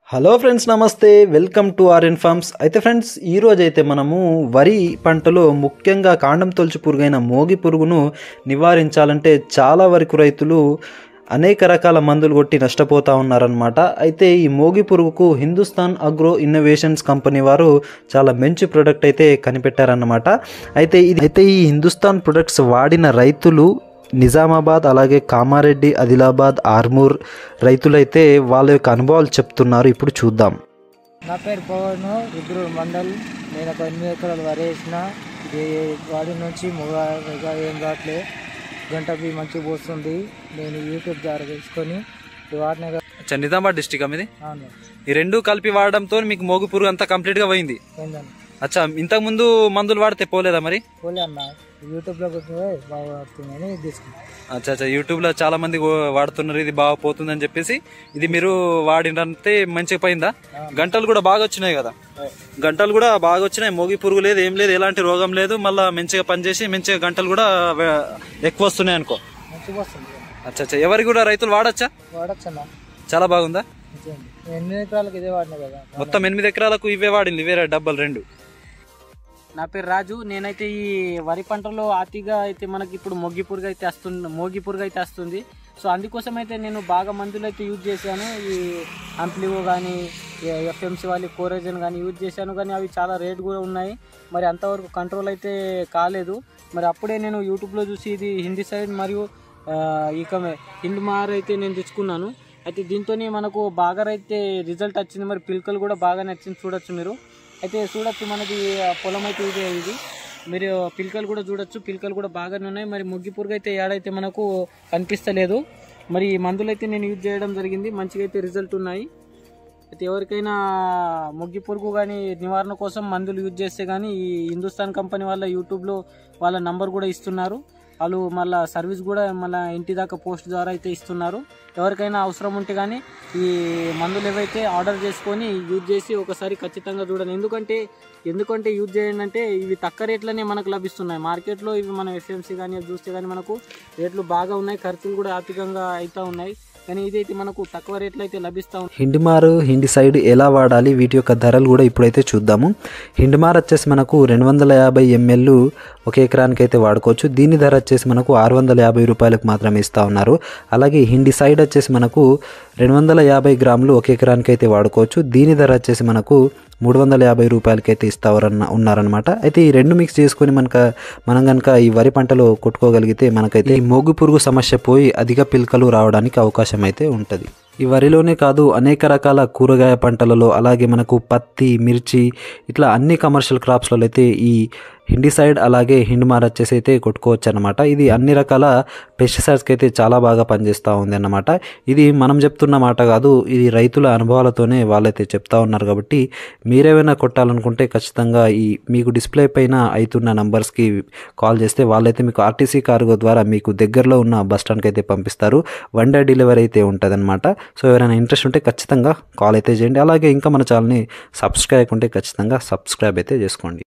Hello friends నమస్తే welcome to RN farms అయితే friends ఈరోజు అయితే మనము వరి పంటలో ముఖ్యంగా కాండం తొలచు పురుగైన మోగి పురుగును నివారించాలంటే చాలా వరకు రైతులు అనేక రకాల మందులు కొట్టి నష్టపోతూ ఉన్నారనమాట అయితే ఈ మోగి పురుగుకు హిందుస్థాన్ అగ్రో ఇన్నోవేషన్స్ కంపెనీ వారు చాలా మంచి ప్రోడక్ట్ అయితే కనిపెట్టారన్నమాట అయితే ఇది అయితే ఈ హిందుస్థాన్ ప్రొడక్ట్స్ వాడిన రైతులు నిజామాబాద్ అలాగే కామారెడ్డి ఆదిలాబాద్ ఆర్మూర్ రైతులైతే వాళ్ళ యొక్క అనుభవాలు చెప్తున్నారు ఇప్పుడు చూద్దాం నా పేరు పవన్ రుద్రూరు మండల్ నేను ఒక ఎనిమిది ఎకరాలు వరి వేసిన ఇది వాడి నుంచి మొగ ఇంకా ఏం రావట్లే గంట బి మంచిగా పోస్తుంది నేను యూట్యూబ్ ద్వారా తెలుసుకొని ఇది వాడిన కదా. అచ్చా నిజామాబాద్ డిస్టిక్ ఇది అవును ఈ రెండు కలిపి వాడడంతో మీకు మోగు పురుగు అంతా కంప్లీట్ గా పోయింది ఏందని అచ్చా ఇంతకు ముందు మందులు వాడితే పోలేదా మరి పోలే అన్న యూట్యూబ్లో బాగా పడుతుంది అని తీసుకున్నాను అచ్చా అచ్చా యూట్యూబ్ లో చాలా మంది గో- వాడుతున్నారు ఇది బాగా పోతుందని చెప్పేసి ఇది మీరు వాడినంతే మంచిగా పోయిందా గంటలు కూడా బాగా వచ్చినాయి కదా గంటలు కూడా బాగా వచ్చినాయి మోగి పురుగు లేదు ఏం లేదు ఎలాంటి రోగం లేదు మళ్ళీ మంచిగా పనిచేసి మంచిగా గంటలు కూడా వే- ఎక్కువ వస్తున్నాయి అనుకో మంచిగా వస్తుంది అచ్చా అచ్చా ఎవరికి కూడా రైతులు వాడచ్చా వాడచ్చు అన్న చాలా బాగుందా మంచిగా ఉంది. నేను ఎనిమిది ఎకరాలకు ఇదే వాడిన కదా మొత్తం ఎనిమిది ఎకరాలకు ఇవే వాడింది ఇవే డబ్బలు రెండు నా పేరు రాజు నేనైతే ఈ వరి పంటలో అతిగా అయితే మనకి ఇప్పుడు మొగ్గి పురుగు అయితే వస్తుంది మోగి పురుగు అయితే వస్తుంది సో అందుకోసం అయితే నేను బాగా మందులు అయితే యూజ్ చేశాను ఈ అంప్లివో కానీ ఎఫ్ఎంసి వాళ్ళ కోరేజన్ కానీ యూజ్ చేశాను కానీ అవి చాలా రేట్ కూడా ఉన్నాయి మరి అంతవరకు కంట్రోల్ అయితే కాలేదు మరి అప్పుడే నేను యూట్యూబ్లో చూసి ఇది హిందీ సైడ్ మరియు ఆ, ఇక హింద్ మార్ అయితే నేను తెచ్చుకున్నాను అయితే దీంతో మనకు బాగా అయితే రిజల్ట్ వచ్చింది మరి పిలకలు కూడా బాగా నచ్చింది చూడొచ్చు మీరు అయితే చూడొచ్చు మనకి ఆ పొలం అయితే ఇదే ఇది మీరు పిలకలు కూడా చూడొచ్చు పిలకలు కూడా బాగానే ఉన్నాయి మరి మొగ్గి పురుగు అయితే ఏడైతే మనకు కనిపిస్తలేదు మరి ఈ మందులు అయితే నేను యూజ్ చేయడం జరిగింది మంచిగా అయితే రిజల్ట్ ఉన్నాయి అయితే ఎవరికైనా మొగ్గి పురుగు కానీ నివారణ కోసం మందులు యూజ్ చేస్తే కానీ ఈ హిందుస్థాన్ కంపెనీ వాళ్ళ యూట్యూబ్లో వాళ్ళ నంబర్ కూడా ఇస్తున్నారు వాళ్ళు మళ్ళీ సర్వీస్ కూడా మళ్ళీ ఇంటి దాకా పోస్ట్ ద్వారా అయితే ఇస్తున్నారు ఎవరికైనా అవసరం ఉంటే కానీ ఈ మందులు ఏవైతే ఆర్డర్ చేసుకొని యూజ్ చేసి ఒకసారి ఖచ్చితంగా చూడండి ఎందుకంటే ఎందుకంటే యూజ్ చేయండి అంటే ఇవి తక్కువ రేట్లనే మనకు లభిస్తున్నాయి మార్కెట్లో ఇవి మనం ఎఫ్ఎంసీ కానీ అవి చూస్తే కానీ మనకు రేట్లు బాగా ఉన్నాయి ఖర్చులు కూడా అధికంగా అవుతూ ఉన్నాయి కానీ ఇదైతే మనకు తక్కువ రేట్లు అయితే లభిస్తూ ఉన్నాయి హిండిమార్ హిండి సైడ్ ఎలా వాడాలి వీటి యొక్క ధరలు కూడా ఇప్పుడైతే చూద్దాము హిండిమార్ వచ్చేసి మనకు రెండు వందల యాభై ఎంఎల్ ఒక ఎకరానికి అయితే వాడుకోవచ్చు దీని ధర వచ్చేసి మనకు ఆరు వందల యాభై రూపాయలకు మాత్రమే ఇస్తూ ఉన్నారు అలాగే హిండి సైడ్ వచ్చేసి మనకు రెండు వందల యాభై గ్రాములు ఒక ఎకరానికి అయితే వాడుకోవచ్చు దీని ధర వచ్చేసి మనకు మూడు వందల యాభై రూపాయలకి అయితే ఇస్తారన్న ఉన్నారనమాట అయితే ఈ రెండు మిక్స్ చేసుకొని మనక మనం కనుక ఈ వరి పంటలో కొట్టుకోగలిగితే మనకైతే ఈ మోగు పురుగు సమస్య పోయి అధిక పిలకలు రావడానికి అవకాశం అయితే ఉంటుంది ఈ వరిలోనే కాదు అనేక రకాల కూరగాయ పంటలలో అలాగే మనకు పత్తి మిర్చి ఇట్లా అన్ని కమర్షియల్ క్రాప్స్లలో అయితే ఈ హిండిసైడ్ అలాగే హిండ్మార్ వచ్చేసి అయితే కొట్టుకోవచ్చు అనమాట ఇది అన్ని రకాల పెస్టిసైడ్స్కి అయితే చాలా బాగా పనిచేస్తూ ఉంది అన్నమాట ఇది మనం చెప్తున్న మాట కాదు ఇది రైతుల అనుభవాలతోనే వాళ్ళైతే చెప్తా ఉన్నారు కాబట్టి మీరేమైనా కొట్టాలనుకుంటే ఖచ్చితంగా ఈ మీకు డిస్ప్లే పైన అవుతున్న నంబర్స్కి కాల్ చేస్తే వాళ్ళైతే మీకు ఆర్టీసీ కార్గో ద్వారా మీకు దగ్గరలో ఉన్న బస్ స్టాండ్కి అయితే పంపిస్తారు వన్ డే డెలివరీ అయితే ఉంటుందన్నమాట సో ఎవరైనా ఇంట్రెస్ట్ ఉంటే ఖచ్చితంగా కాల్ అయితే చేయండి అలాగే ఇంకా మన ఛానల్ని సబ్స్క్రైబ్ ఉంటే ఖచ్చితంగా సబ్స్క్రైబ్ అయితే చేసుకోండి